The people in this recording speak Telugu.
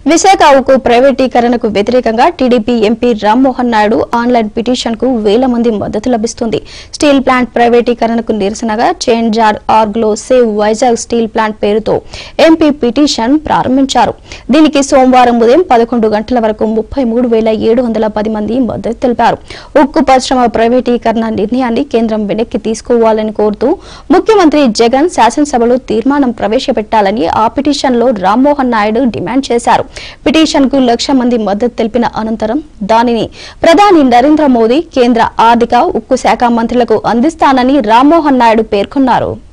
విశాఖ ఉక్కు ప్రైవేటీకరణకు వ్యతిరేకంగా TDP MP Rammohan Naidu online petition కు వేల మంది మద్దతు లభిస్తుంది స్టీల్ ప్లాంట్ ప్రైవేటీకరణకు నిరసనగా చేంజ్ ఆర్ ఆర్గ్లో సేవ్ వైజాగ్ స్టీల్ ప్లాంట్ పేరుతో ఎంపీ పిటిషన్ ప్రారంభించారు దీనికి సోమవారం ఉదయం పదకొండు గంటల వరకు ముప్పై మూడు వేల ఏడు వందల పది మంది మద్దతు తెలిపారు ఉక్కు పరిశ్రమ ప్రైవేటీకరణ నిర్ణయాన్ని కేంద్రం వెనక్కి తీసుకోవాలని కోరుతూ ముఖ్యమంత్రి జగన్ శాసనసభలో తీర్మానం ప్రవేశపెట్టాలని ఆ పిటిషన్లో రామ్మోహన్ నాయుడు డిమాండ్ చేశారు పిటిషన్ కు లక్ష మంది మద్దతు తెలిపిన అనంతరం దానిని ప్రధాని నరేంద్ర మోదీ కేంద్ర ఆర్థిక ఉక్కు శాఖ మంత్రులకు అందిస్తానని రామ్మోహన్ నాయుడు పేర్కొన్నారు